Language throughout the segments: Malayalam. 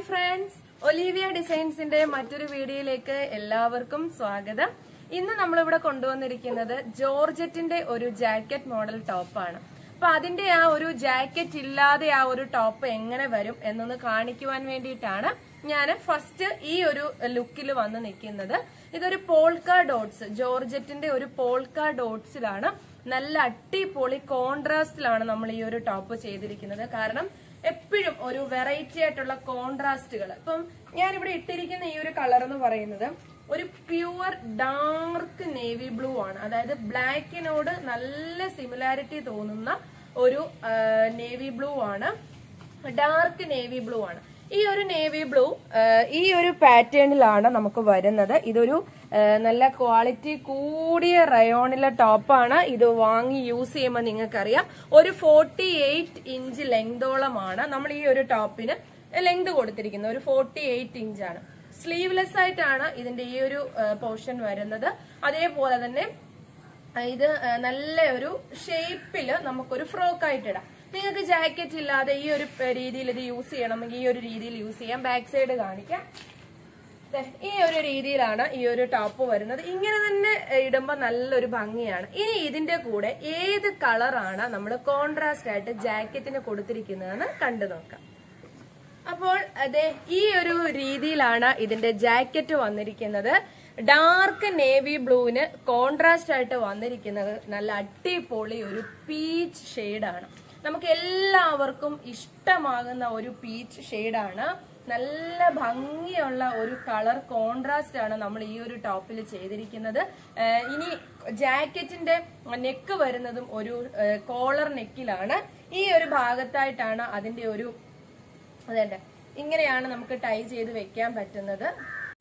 ഫ്രണ്ട്സ് ഒലീവിയ ഡിസൈൻസിന്റെ മറ്റൊരു വീഡിയോയിലേക്ക് എല്ലാവർക്കും സ്വാഗതം ഇന്ന് നമ്മളിവിടെ കൊണ്ടുവന്നിരിക്കുന്നത് ജോർജറ്റിന്റെ ഒരു ജാക്കറ്റ് മോഡൽ ടോപ്പാണ് അപ്പൊ അതിന്റെ ആ ഒരു ജാക്കറ്റ് ഇല്ലാതെ ആ ഒരു ടോപ്പ് എങ്ങനെ വരും എന്നൊന്ന് കാണിക്കുവാൻ വേണ്ടിയിട്ടാണ് ഞാൻ ഫസ്റ്റ് ഈ ഒരു ലുക്കിൽ വന്ന് നിൽക്കുന്നത് ഇതൊരു പോൾക്ക ഡോട്ട്സ് ജോർജറ്റിന്റെ ഒരു പോൾക്ക ഡോട്ട്സിലാണ് നല്ല അടിപൊളി കോൺട്രാസ്റ്റിലാണ് നമ്മൾ ഈ ഒരു ടോപ്പ് ചെയ്തിരിക്കുന്നത് കാരണം എപ്പോഴും ഒരു വെറൈറ്റി ആയിട്ടുള്ള കോൺട്രാസ്റ്റുകൾ ഇപ്പം ഞാൻ ഇവിടെ ഇട്ടിരിക്കുന്ന ഈ ഒരു കളർ എന്ന് പറയുന്നത് ഒരു പ്യുവർ ഡാർക്ക് നേവി ബ്ലൂ ആണ് അതായത് ബ്ലാക്കിനോട് നല്ല സിമിലാരിറ്റി തോന്നുന്ന ഒരു നേവി ബ്ലൂ ആണ് ഡാർക്ക് നേവി ബ്ലൂ ആണ് ഈ ഒരു നേവി ബ്ലൂ ഈ ഒരു പാറ്റേണിലാണ് നമുക്ക് വരുന്നത് ഇതൊരു ആ, നല്ല ക്വാളിറ്റി കൂടിയ റയോണിലെ ടോപ്പാണ് ഇത് വാങ്ങി യൂസ് ചെയ്യുമ്പോൾ നിങ്ങൾക്കറിയാം ഒരു ഫോർട്ടി എയ്റ്റ് ഇഞ്ച് ലെങ്തോളമാണ് നമ്മൾ ഈ ഒരു ടോപ്പിന് ലെങ്ത് കൊടുത്തിരിക്കുന്നത് ഒരു ഫോർട്ടി എയ്റ്റ് ഇഞ്ചാണ് സ്ലീവ്ലെസ് ആയിട്ടാണ് ഇതിന്റെ ഈ ഒരു പോർഷൻ വരുന്നത് അതേപോലെ തന്നെ ആ, ഇത് ആ, നല്ല ഒരു ഷേപ്പിൽ നമുക്കൊരു ഫ്രോക്ക് ആയിട്ട് ഇടാം നിങ്ങൾക്ക് ജാക്കറ്റ് ഇല്ലാതെ ഈ ഒരു രീതിയിൽ ഇത് യൂസ് ചെയ്യണമെങ്കിൽ ഈ ഒരു രീതിയിൽ യൂസ് ചെയ്യാം ബാക്ക് സൈഡ് കാണിക്കാം ദേ, ഈ ഒരു രീതിയിലാണ് ഈ ഒരു ടോപ്പ് വരുന്നത് ഇങ്ങനെ തന്നെ ഇടുമ്പോൾ നല്ലൊരു ഭംഗിയാണ് ഇനി ഇതിന്റെ കൂടെ ഏത് കളറാണ് നമ്മൾ കോൺട്രാസ്റ്റ് ആയിട്ട് ജാക്കറ്റിന് കൊടുത്തിരിക്കുന്നതെന്ന് കണ്ടു നോക്കാം അപ്പോൾ അതെ ഈ ഒരു രീതിയിലാണ് ഇതിന്റെ ജാക്കറ്റ് വന്നിരിക്കുന്നത് ഡാർക്ക് നേവി ബ്ലൂവിന് കോൺട്രാസ്റ്റ് ആയിട്ട് വന്നിരിക്കുന്നത് നല്ല അടിപൊളി ഒരു പീച്ച് ഷെയ്ഡാണ് നമുക്ക് എല്ലാവർക്കും ഇഷ്ടമാകുന്ന ഒരു പീച്ച് ഷെയ്ഡാണ് നല്ല ഭംഗിയുള്ള ഒരു കളർ കോൺട്രാസ്റ്റ് ആണ് നമ്മൾ ഈ ഒരു ടോപ്പിൽ ചെയ്തിരിക്കുന്നത് ഏഹ് ഇനി ജാക്കറ്റിന്റെ നെക്ക് വരുന്നതും ഒരു കോളർ നെക്കിലാണ് ഈ ഒരു ഭാഗത്തായിട്ടാണ് അതിന്റെ ഒരു അതെ ഇങ്ങനെയാണ് നമുക്ക് ടൈ ചെയ്ത് വെക്കാൻ പറ്റുന്നത്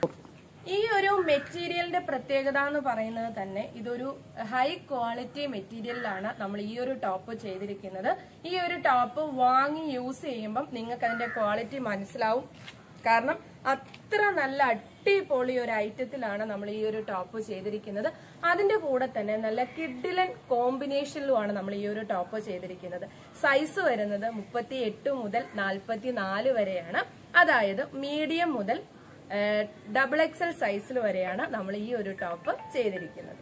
ഈ ഒരു മെറ്റീരിയലിന്റെ പ്രത്യേകത എന്ന് പറയുന്നത് തന്നെ ഇതൊരു ഹൈ ക്വാളിറ്റി മെറ്റീരിയലിലാണ് നമ്മൾ ഈ ഒരു ടോപ്പ് ചെയ്തിരിക്കുന്നത് ഈ ഒരു ടോപ്പ് വാങ്ങി യൂസ് ചെയ്യുമ്പം നിങ്ങൾക്ക് അതിന്റെ ക്വാളിറ്റി മനസ്സിലാവും കാരണം അത്ര നല്ല അടിപൊളി ഒരു ഐറ്റത്തിലാണ് നമ്മൾ ഈ ഒരു ടോപ്പ് ചെയ്തിരിക്കുന്നത് അതിന്റെ കൂടെ തന്നെ നല്ല കിഡിലൻ കോമ്പിനേഷനിലുമാണ് നമ്മൾ ഈ ഒരു ടോപ്പ് ചെയ്തിരിക്കുന്നത് സൈസ് വരുന്നത് മുപ്പത്തി എട്ട് മുതൽ നാൽപ്പത്തി നാല് വരെയാണ് അതായത് മീഡിയം മുതൽ ഡബിൾ എക്സൽ സൈസിൽ വരെയാണ് നമ്മൾ ഈ ഒരു ടോപ്പ് ചെയ്തിരിക്കുന്നത്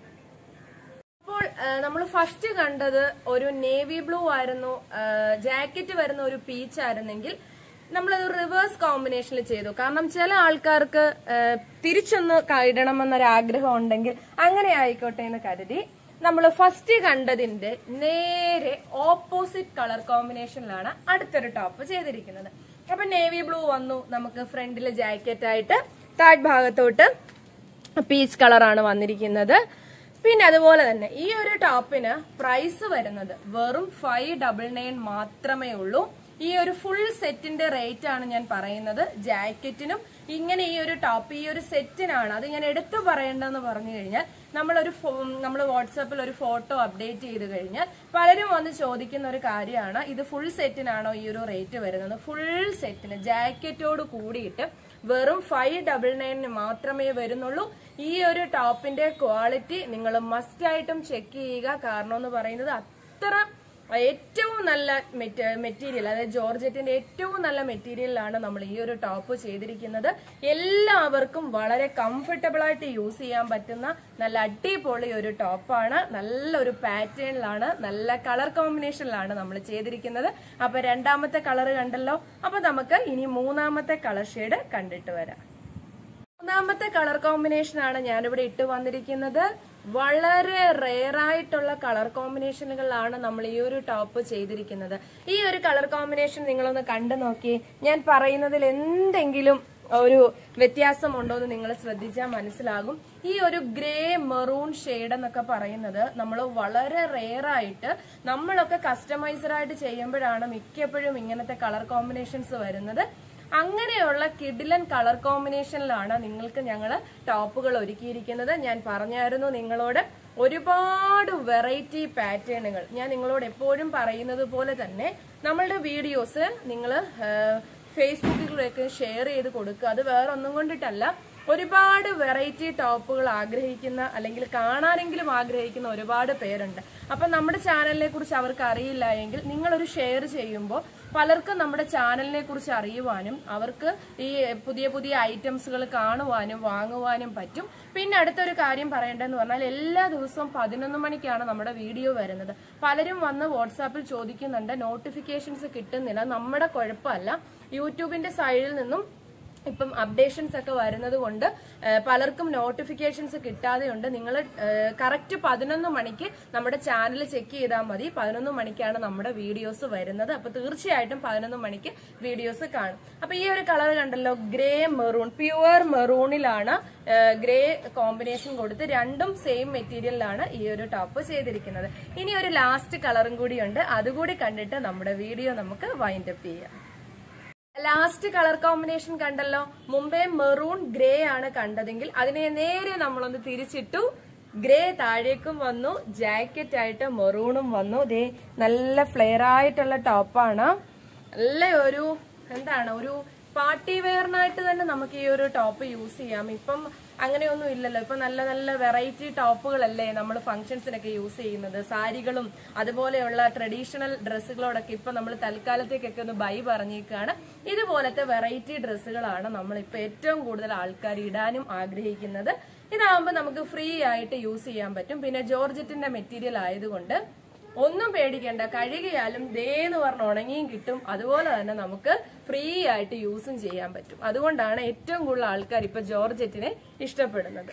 അപ്പോൾ നമ്മൾ ഫസ്റ്റ് കണ്ടത് ഒരു നേവി ബ്ലൂ ആയിരുന്നു ജാക്കറ്റ് വരുന്ന ഒരു പീച്ച് ആയിരുന്നെങ്കിൽ നമ്മളത് റിവേഴ്സ് കോമ്പിനേഷനിൽ ചെയ്തു കാരണം ചില ആൾക്കാർക്ക് ആ, തിരിച്ചൊന്ന് ഇടണമെന്നൊരു ആഗ്രഹം ഉണ്ടെങ്കിൽ അങ്ങനെ ആയിക്കോട്ടെ എന്ന് കരുതി നമ്മൾ ഫസ്റ്റ് കണ്ടതിന്റെ നേരെ ഓപ്പോസിറ്റ് കളർ കോമ്പിനേഷനിലാണ് അടുത്തൊരു ടോപ്പ് ചെയ്തിരിക്കുന്നത് അപ്പൊ നേവി ബ്ലൂ വന്നു നമുക്ക് ഫ്രണ്ടിലെ ജാക്കറ്റ് ആയിട്ട് താഴ് ഭാഗത്തോട്ട് പീച്ച് കളറാണ് വന്നിരിക്കുന്നത് പിന്നെ അതുപോലെ തന്നെ ഈ ഒരു ടോപ്പിന് പ്രൈസ് വരുന്നത് വെറും ഫൈവ് ഡബിൾ നയൻ മാത്രമേ ഉള്ളൂ ഈ ഒരു ഫുൾ സെറ്റിന്റെ റേറ്റ് ആണ് ഞാൻ പറയുന്നത് ജാക്കറ്റിനും ഇങ്ങനെ ഈ ഒരു ടോപ്പ് ഈ ഒരു സെറ്റിനാണ് അത് ഞാൻ എടുത്തു പറയേണ്ടതെന്ന് പറഞ്ഞു കഴിഞ്ഞാൽ നമ്മളൊരു നമ്മൾ വാട്സാപ്പിൽ ഒരു ഫോട്ടോ അപ്ഡേറ്റ് ചെയ്ത് കഴിഞ്ഞാൽ പലരും വന്ന് ചോദിക്കുന്ന ഒരു കാര്യമാണ് ഇത് ഫുൾ സെറ്റിനാണോ ഈ ഒരു റേറ്റ് വരുന്നത് ഫുൾ സെറ്റിന് ജാക്കറ്റോട് കൂടിയിട്ട് വെറും ഫൈവ് ഡബിൾ നയനിന് മാത്രമേ വരുന്നുള്ളൂ ഈ ഒരു ടോപ്പിന്റെ ക്വാളിറ്റി നിങ്ങൾ മസ്റ്റ് ആയിട്ടും ചെക്ക് ചെയ്യുക കാരണം എന്ന് പറയുന്നത് അത്ര ഏറ്റവും നല്ല മെറ്റീരിയൽ അതായത് ജോർജറ്റിന്റെ ഏറ്റവും നല്ല മെറ്റീരിയലാണ് നമ്മൾ ഈ ഒരു ടോപ്പ് ചെയ്തിരിക്കുന്നത് എല്ലാവർക്കും വളരെ കംഫർട്ടബിൾ ആയിട്ട് യൂസ് ചെയ്യാൻ പറ്റുന്ന നല്ല അടിപൊളി ഒരു ടോപ്പാണ് നല്ലൊരു പാറ്റേണിലാണ് നല്ല കളർ കോമ്പിനേഷനിലാണ് നമ്മൾ ചെയ്തിരിക്കുന്നത് അപ്പൊ രണ്ടാമത്തെ കളർ കണ്ടല്ലോ അപ്പൊ നമുക്ക് ഇനി മൂന്നാമത്തെ കളർ ഷെയ്ഡ് കണ്ടിട്ട് വരാം മൂന്നാമത്തെ കളർ കോമ്പിനേഷൻ ആണ് ഞാനിവിടെ ഇട്ട് വന്നിരിക്കുന്നത് വളരെ റെയർ ആയിട്ടുള്ള കളർ കോമ്പിനേഷനുകളിലാണ് നമ്മൾ ഈ ഒരു ടോപ്പ് ചെയ്തിരിക്കുന്നത് ഈ ഒരു കളർ കോമ്പിനേഷൻ നിങ്ങളൊന്ന് കണ്ടു നോക്കി ഞാൻ പറയുന്നതിൽ എന്തെങ്കിലും ഒരു വ്യത്യാസമുണ്ടോ എന്ന് നിങ്ങൾ ശ്രദ്ധിച്ചാൽ മനസ്സിലാകും ഈ ഒരു ഗ്രേ മെറൂൺ ഷെയ്ഡ് എന്നൊക്കെ പറയുന്നത് നമ്മൾ വളരെ റെയർ ആയിട്ട് നമ്മളൊക്കെ കസ്റ്റമൈസർ ആയിട്ട് ചെയ്യുമ്പോഴാണ് മിക്കപ്പോഴും ഇങ്ങനത്തെ കളർ കോമ്പിനേഷൻസ് വരുന്നത് അങ്ങനെയുള്ള കിഡിലൻ കളർ കോമ്പിനേഷനിലാണ് നിങ്ങൾക്ക് ഞങ്ങൾ ടോപ്പുകൾ ഒരുക്കിയിരിക്കുന്നത് ഞാൻ പറഞ്ഞായിരുന്നു നിങ്ങളോട് ഒരുപാട് വെറൈറ്റി പാറ്റേണുകൾ ഞാൻ നിങ്ങളോട് എപ്പോഴും പറയുന്നത് പോലെ തന്നെ നമ്മളുടെ വീഡിയോസ് നിങ്ങൾ ഫേസ്ബുക്കിലൂടെയൊക്കെ ഷെയർ ചെയ്ത് കൊടുക്കുക അത് വേറെ ഒന്നും കൊണ്ടിട്ടല്ല ഒരുപാട് വെറൈറ്റി ടോപ്പുകൾ ആഗ്രഹിക്കുന്ന അല്ലെങ്കിൽ കാണാനെങ്കിലും ആഗ്രഹിക്കുന്ന ഒരുപാട് പേരുണ്ട് അപ്പൊ നമ്മുടെ ചാനലിനെ കുറിച്ച് അവർക്ക് അറിയില്ല എങ്കിൽ നിങ്ങളൊരു ഷെയർ ചെയ്യുമ്പോൾ പലർക്കും നമ്മുടെ ചാനലിനെ കുറിച്ച് അറിയുവാനും അവർക്ക് ഈ പുതിയ പുതിയ ഐറ്റംസുകൾ കാണുവാനും വാങ്ങുവാനും പറ്റും പിന്നെ അടുത്തൊരു കാര്യം പറയേണ്ടതെന്ന് പറഞ്ഞാൽ എല്ലാ ദിവസവും പതിനൊന്ന് മണിക്കാണ് നമ്മുടെ വീഡിയോ വരുന്നത് പലരും വന്ന് വാട്സാപ്പിൽ ചോദിക്കുന്നുണ്ട് നോട്ടിഫിക്കേഷൻസ് കിട്ടുന്നില്ല നമ്മുടെ കുഴപ്പമല്ല യൂട്യൂബിന്റെ സൈഡിൽ നിന്നും ഇപ്പം അപ്ഡേഷൻസ് ഒക്കെ വരുന്നത് കൊണ്ട് ഏഹ്, പലർക്കും നോട്ടിഫിക്കേഷൻസ് കിട്ടാതെയുണ്ട് നിങ്ങൾ കറക്റ്റ് പതിനൊന്ന് മണിക്ക് നമ്മുടെ ചാനൽ ചെക്ക് ചെയ്താൽ മതി പതിനൊന്ന് മണിക്കാണ് നമ്മുടെ വീഡിയോസ് വരുന്നത് അപ്പൊ തീർച്ചയായിട്ടും പതിനൊന്ന് മണിക്ക് വീഡിയോസ് കാണും അപ്പൊ ഈ ഒരു കളർ കണ്ടല്ലോ ഗ്രേ മെറൂൺ പ്യുവർ മെറൂണിലാണ് ഗ്രേ കോമ്പിനേഷൻ കൊടുത്ത് രണ്ടും സെയിം മെറ്റീരിയലിലാണ് ഈ ഒരു ടോപ്പ് ചെയ്തിരിക്കുന്നത് ഇനി ഒരു ലാസ്റ്റ് കളറും കൂടിയുണ്ട് അതുകൂടി കണ്ടിട്ട് നമ്മുടെ വീഡിയോ നമുക്ക് വൈൻഡ് അപ്പ് ചെയ്യാം ലാസ്റ്റ് കളർ കോമ്പിനേഷൻ കണ്ടല്ലോ മുമ്പേ മെറൂൺ ഗ്രേ ആണ് കണ്ടതെങ്കിൽ അതിനെ നേരെ നമ്മളൊന്ന് തിരിച്ചിട്ടു ഗ്രേ താഴേക്കും വന്നു ജാക്കറ്റ് ആയിട്ട് മെറൂണും വന്നു ദേ നല്ല ഫ്ലെയർ ആയിട്ടുള്ള ടോപ്പാണ് നല്ല ഒരു എന്താണ് ഒരു പാർട്ടി വെയറിനായിട്ട് തന്നെ നമുക്ക് ഈ ഒരു ടോപ്പ് യൂസ് ചെയ്യാം ഇപ്പം അങ്ങനെയൊന്നും ഇല്ലല്ലോ ഇപ്പൊ നല്ല നല്ല വെറൈറ്റി ടോപ്പുകളല്ലേ നമ്മൾ ഫംഗ്ഷൻസിനൊക്കെ യൂസ് ചെയ്യുന്നത് സാരികളും അതുപോലെയുള്ള ട്രഡീഷണൽ ഡ്രസ്സുകളോടൊക്കെ ഇപ്പൊ നമ്മൾ തൽക്കാലത്തേക്കൊക്കെ ഒന്ന് ബൈ പറഞ്ഞേക്കാണ് ഇതുപോലത്തെ വെറൈറ്റി ഡ്രസ്സുകളാണ് നമ്മൾ ഇപ്പൊ ഏറ്റവും കൂടുതൽ ആൾക്കാർ ഇടാനും ആഗ്രഹിക്കുന്നത് ഇതാകുമ്പോൾ നമുക്ക് ഫ്രീ ആയിട്ട് യൂസ് ചെയ്യാൻ പറ്റും പിന്നെ ജോർജറ്റിന്റെ മെറ്റീരിയൽ ആയതുകൊണ്ട് ഒന്നും പേടിക്കേണ്ട കഴുകിയാലും ദേന്ന് പറഞ്ഞ് ഉണങ്ങിയും കിട്ടും അതുപോലെ തന്നെ നമുക്ക് ഫ്രീ ആയിട്ട് യൂസും ചെയ്യാൻ പറ്റും അതുകൊണ്ടാണ് ഏറ്റവും കൂടുതൽ ആൾക്കാർ ഇപ്പൊ ജോർജറ്റിനെ ഇഷ്ടപ്പെടുന്നത്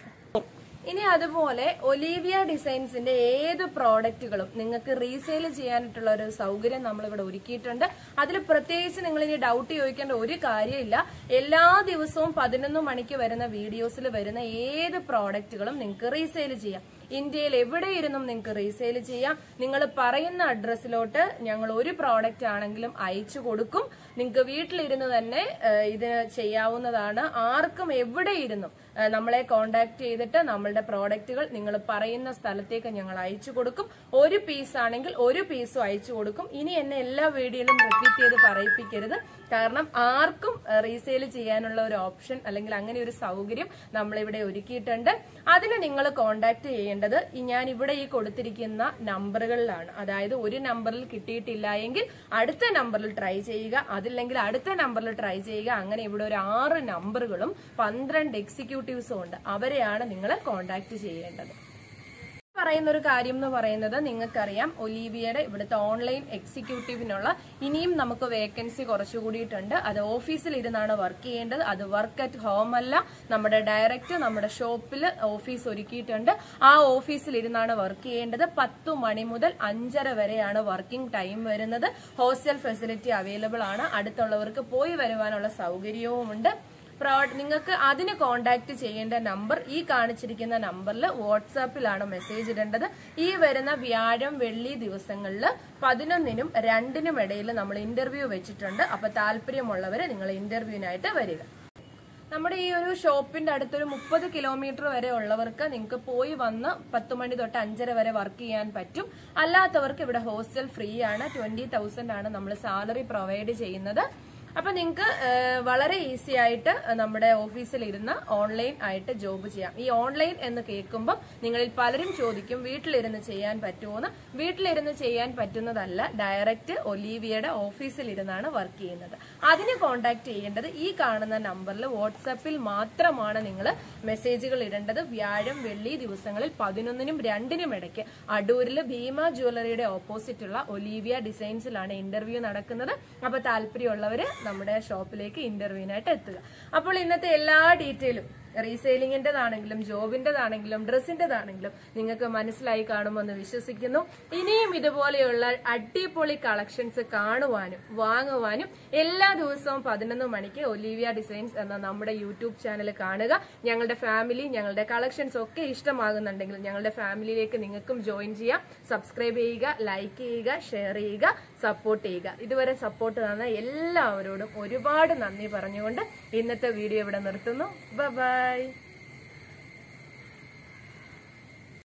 ഇനി അതുപോലെ ഒലീവിയ ഡിസൈൻസിന്റെ ഏത് പ്രോഡക്റ്റുകളും നിങ്ങൾക്ക് റീസെയിൽ ചെയ്യാനായിട്ടുള്ള ഒരു സൗകര്യം നമ്മൾ ഇവിടെ ഒരുക്കിയിട്ടുണ്ട് അതിൽ പ്രത്യേകിച്ച് നിങ്ങൾ ഇനി ഡൗട്ട് ചോദിക്കേണ്ട ഒരു കാര്യമില്ല എല്ലാ ദിവസവും പതിനൊന്ന് മണിക്ക് വരുന്ന വീഡിയോസിൽ വരുന്ന ഏത് പ്രോഡക്റ്റുകളും നിങ്ങൾക്ക് റീസെയിൽ ചെയ്യാം ഇന്ത്യയിൽ എവിടെ ഇരുന്നും നിങ്ങൾക്ക് റീസെയിൽ ചെയ്യാം നിങ്ങൾ പറയുന്ന അഡ്രസ്സിലോട്ട് ഞങ്ങൾ ഒരു പ്രോഡക്റ്റ് ആണെങ്കിലും അയച്ചു കൊടുക്കും നിങ്ങൾക്ക് വീട്ടിലിരുന്ന് തന്നെ ഏഹ്, ഇത് ചെയ്യാവുന്നതാണ് ആർക്കും എവിടെ ഇരുന്നും ഏഹ്, നമ്മളെ കോണ്ടാക്ട് ചെയ്തിട്ട് നമ്മളുടെ പ്രോഡക്റ്റുകൾ നിങ്ങൾ പറയുന്ന സ്ഥലത്തേക്ക് ഞങ്ങൾ അയച്ചു കൊടുക്കും ഒരു പീസ് ആണെങ്കിൽ ഒരു പീസും അയച്ചു കൊടുക്കും ഇനി എന്നെ എല്ലാ വീഡിയോയിലും റിപ്പീറ്റ് ചെയ്ത് പറയിപ്പിക്കരുത് കാരണം ആർക്കും റീസെയിൽ ചെയ്യാനുള്ള ഒരു ഓപ്ഷൻ അല്ലെങ്കിൽ അങ്ങനെ ഒരു സൗകര്യം നമ്മളിവിടെ ഒരുക്കിയിട്ടുണ്ട് അതിന് നിങ്ങൾ കോണ്ടാക്ട് ചെയ്യേണ്ടത് ഈ ഞാൻ ഇവിടെ ഈ കൊടുത്തിരിക്കുന്ന നമ്പറുകളിലാണ് അതായത് ഒരു നമ്പറിൽ കിട്ടിയിട്ടില്ല എങ്കിൽ അടുത്ത നമ്പറിൽ ട്രൈ ചെയ്യുക അതില്ലെങ്കിൽ അടുത്ത നമ്പറിൽ ട്രൈ ചെയ്യുക അങ്ങനെ ഇവിടെ ഒരു ആറ് നമ്പറുകളും പന്ത്രണ്ട് എക്സിക്യൂട്ടീവ്സും ഉണ്ട് അവരെയാണ് നിങ്ങൾ കോണ്ടാക്ട് ചെയ്യേണ്ടത് പറയുന്ന ഒരു കാര്യം എന്ന് പറയുന്നത് നിങ്ങൾക്കറിയാം ഒലീവിയയുടെ ഇവിടുത്തെ ഓൺലൈൻ എക്സിക്യൂട്ടീവിനുള്ള ഇനിയും നമുക്ക് വേക്കൻസി കുറച്ചു കൂടിയിട്ടുണ്ട് അത് ഓഫീസിൽ ഇരുന്നാണ് വർക്ക് ചെയ്യേണ്ടത് അത് വർക്ക് അറ്റ് ഹോം അല്ല നമ്മുടെ ഡയറക്റ്റ് നമ്മുടെ ഷോപ്പിൽ ഓഫീസ് ഒരുക്കിയിട്ടുണ്ട് ആ ഓഫീസിൽ ഇരുന്നാണ് വർക്ക് ചെയ്യേണ്ടത് പത്തു മണി മുതൽ അഞ്ചര വരെയാണ് വർക്കിംഗ് ടൈം വരുന്നത് ഹോസ്റ്റൽ ഫെസിലിറ്റി അവൈലബിൾ ആണ് അടുത്തുള്ളവർക്ക് പോയി വരുവാനുള്ള സൗകര്യവുമുണ്ട് പ്രോ- നിങ്ങൾക്ക് അതിന് കോണ്ടാക്ട് ചെയ്യേണ്ട നമ്പർ ഈ കാണിച്ചിരിക്കുന്ന നമ്പറിൽ വാട്സാപ്പിലാണ് മെസ്സേജ് ഇടേണ്ടത് ഈ വരുന്ന വ്യാഴം വെള്ളി ദിവസങ്ങളിൽ പതിനൊന്നിനും രണ്ടിനും ഇടയിൽ നമ്മൾ ഇന്റർവ്യൂ വെച്ചിട്ടുണ്ട് അപ്പൊ താല്പര്യമുള്ളവര് നിങ്ങൾ ഇന്റർവ്യൂവിനായിട്ട് വരിക നമ്മുടെ ഈ ഒരു ഷോപ്പിന്റെ അടുത്തൊരു മുപ്പത് കിലോമീറ്റർ വരെ ഉള്ളവർക്ക് നിങ്ങൾക്ക് പോയി വന്ന് പത്ത് മണി തൊട്ട് അഞ്ചര വരെ വർക്ക് ചെയ്യാൻ പറ്റും അല്ലാത്തവർക്ക് ഇവിടെ ഹോസ്റ്റൽ ഫ്രീ ആണ് ട്വന്റി തൗസൻഡ് ആണ് നമ്മൾ സാലറി പ്രൊവൈഡ് ചെയ്യുന്നത് അപ്പൊ നിങ്ങൾക്ക് വളരെ ഈസി ആയിട്ട് നമ്മുടെ ഓഫീസിൽ ഇരുന്ന് ഓൺലൈൻ ആയിട്ട് ജോബ് ചെയ്യാം ഈ ഓൺലൈൻ എന്ന് കേൾക്കുമ്പോൾ നിങ്ങളിൽ പലരും ചോദിക്കും വീട്ടിലിരുന്ന് ചെയ്യാൻ പറ്റുമോന്ന് വീട്ടിലിരുന്ന് ചെയ്യാൻ പറ്റുന്നതല്ല ഡയറക്റ്റ് ഒലീവിയയുടെ ഓഫീസിൽ ഇരുന്നാണ് വർക്ക് ചെയ്യുന്നത് അതിന് കോൺടാക്ട് ചെയ്യേണ്ടത് ഈ കാണുന്ന നമ്പറിൽ വാട്സാപ്പിൽ മാത്രമാണ് നിങ്ങൾ മെസ്സേജുകൾ ഇടേണ്ടത് വ്യാഴം വെള്ളി ദിവസങ്ങളിൽ പതിനൊന്നിനും രണ്ടിനും ഇടയ്ക്ക് അടൂരിൽ ഭീമ ജ്വല്ലറിയുടെ ഓപ്പോസിറ്റുള്ള ഒലീവിയ ഡിസൈൻസിലാണ് ഇന്റർവ്യൂ നടക്കുന്നത് അപ്പൊ താല്പര്യമുള്ളവര് നമ്മുടെ ഷോപ്പിലേക്ക് ഇന്റർവ്യൂവിനായിട്ട് എത്തുക അപ്പോൾ ഇന്നത്തെ എല്ലാ ഡീറ്റെയിലും റീസെയിലിംഗിന്റേതാണെങ്കിലും ജോബിന്റേതാണെങ്കിലും ഡ്രസ്സിന്റേതാണെങ്കിലും നിങ്ങൾക്ക് മനസ്സിലായി കാണുമെന്ന് വിശ്വസിക്കുന്നു ഇനിയും ഇതുപോലെയുള്ള അടിപൊളി കളക്ഷൻസ് കാണുവാനും വാങ്ങുവാനും എല്ലാ ദിവസവും പതിനൊന്ന് മണിക്ക് ഒലീവിയ ഡിസൈൻസ് എന്ന നമ്മുടെ യൂട്യൂബ് ചാനൽ കാണുക ഞങ്ങളുടെ ഫാമിലി ഞങ്ങളുടെ കളക്ഷൻസ് ഒക്കെ ഇഷ്ടമാകുന്നുണ്ടെങ്കിൽ ഞങ്ങളുടെ ഫാമിലിയിലേക്ക് നിങ്ങൾക്കും ജോയിൻ ചെയ്യാം സബ്സ്ക്രൈബ് ചെയ്യുക ലൈക്ക് ചെയ്യുക ഷെയർ ചെയ്യുക സപ്പോർട്ട് ചെയ്യുക ഇതുവരെ സപ്പോർട്ട് തന്ന എല്ലാവരോടും ഒരുപാട് നന്ദി പറഞ്ഞുകൊണ്ട് ഇന്നത്തെ വീഡിയോ ഇവിടെ നിർത്തുന്നു ബൈ